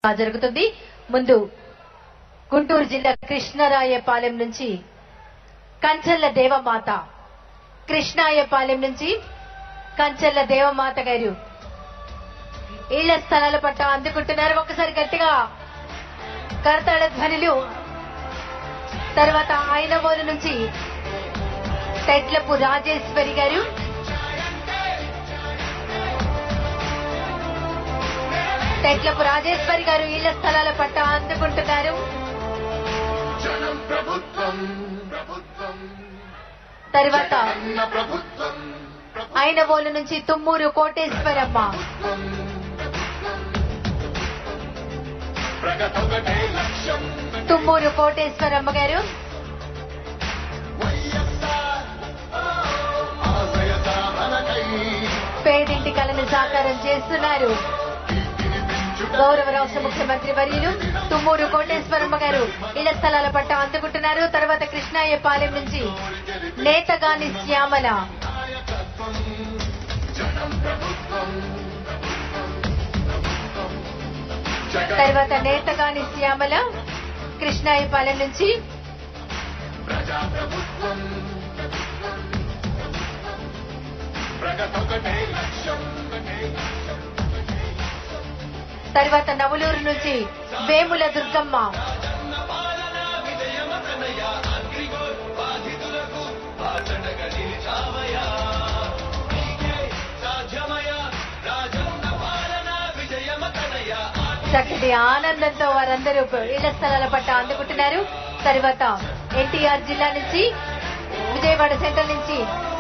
జరుగుతుంది ముందు గుంటూరు జిల్లా కృష్ణరాయపాలెం నుంచి కంచర్ల దేవమాత కృష్ణాయపాలెం నుంచి కంచర్ల దేవమాత గారు ఇళ్ల స్థలాల పట్ల అందుకుంటున్నారు ఒకసారి గట్టిగా కరతాళ ధ్వనులు తర్వాత ఆయనవోలు నుంచి తెడ్లపు రాజేశ్వరి గారు తెడ్లపు రాజేశ్వరి గారు ఇళ్ల స్థలాల పట్ల అందుకుంటున్నారు జనం ప్రభుత్వం ప్రభుత్వం తర్వాత అన్న ప్రభుత్వం ఆయనవోలు నుంచి తుమ్మూరు కోటేశ్వరమ్మ ప్రగతొకటే లక్ష్యం తుమ్మూరు కోటేశ్వరమ్మ గారు వైఎస్ఆర్ ఆశయ సాధనకై పేదింటి కళను సాకారం చేస్తున్నారు గౌరవ రాష్ట్ర ముఖ్యమంత్రి వర్యులు తుమ్మూరు కోటేశ్వరమ్మ గారు ఇళ్ల స్థలాల పట్ట అందుకుంటున్నారు తర్వాత కృష్ణాయపాలెం నుంచి నేతగాని శ్యామల జగన్ తర్వాత నేతగాని శ్యామల కృష్ణాయపాలెం నుంచి ప్రజాప్రభుత్వం ప్రగతొకటే లక్ష్యం తర్వాత నవలూరు నుంచి వేముల దుర్గమ్మ చక్కటి ఆనందంతో వారందరూ ఇళ్ల స్థలాల పట్ల అందుకుంటున్నారు తర్వాత ఎన్టీఆర్ జిల్లా నుంచి విజయవాడ సెంటర్ నుంచి